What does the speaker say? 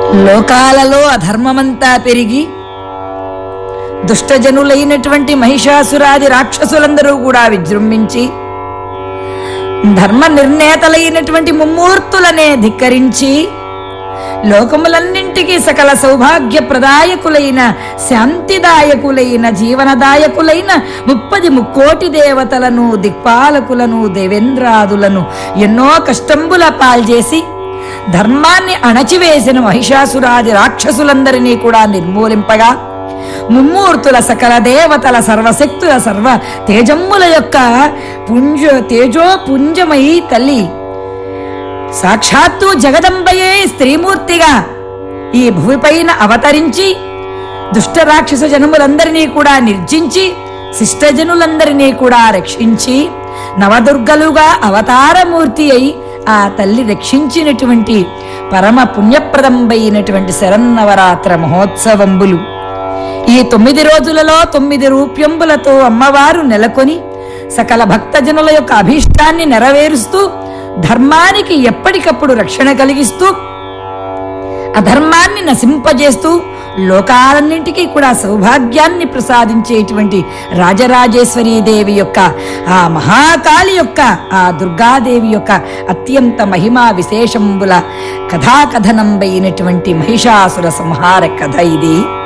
లోకాలలో అధర్మమంతా పెరిగి దుష్టజనులైనటువంటి మహిషాసురాది రాక్షసులందరూ కూడా విజృంభించి ధర్మ నిర్ణేతలైనటువంటి ముమ్మూర్తులనే ధిక్కరించి లోకములన్నింటికీ సకల సౌభాగ్య ప్రదాయకులైన శాంతిదాయకులైన జీవనదాయకులైన ముప్పది ముక్కోటి దేవతలను దిక్పాలకులను దేవేంద్రాదులను ఎన్నో కష్టంబుల పాల్చేసి ధర్మాన్ని అణచివేసిన మహిషాసురాది రాక్షసులందరినీ కూడా నిర్మూలింపగా ముమ్మూర్తుల సకల దేవతల సర్వశక్తుల సర్వ తేజమ్ముల యొక్క పుంజ తేజో పుంజమై తల్లి సాక్షాత్తు జగదంబయే స్త్రీమూర్తిగా ఈ భూమిపైన అవతరించి దుష్ట రాక్షస జనములందరినీ కూడా నిర్జించి శిష్టజనులందరినీ కూడా రక్షించి నవదుర్గలుగా అవతారమూర్తి అయి ఆ తల్లి రక్షించినటువంటి పరమ పుణ్యప్రదంబైనటువంటి శరన్నవరాత్ర మహోత్సవంబులు ఈ తొమ్మిది రోజులలో తొమ్మిది రూప్యంబులతో అమ్మవారు నెలకొని సకల భక్తజనుల యొక్క అభీష్టాన్ని నెరవేరుస్తూ ధర్మానికి ఎప్పటికప్పుడు రక్షణ కలిగిస్తూ అధర్మాన్ని నశింపజేస్తూ లోకాలన్నింటికీ కూడా సౌభాగ్యాన్ని ప్రసాదించేటువంటి రాజరాజేశ్వరీ దేవి యొక్క ఆ మహాకాళి యొక్క ఆ దుర్గాదేవి యొక్క అత్యంత మహిమా విశేషంబుల కథాకథనంబైనటువంటి మహిషాసుర సంహార కథ ఇది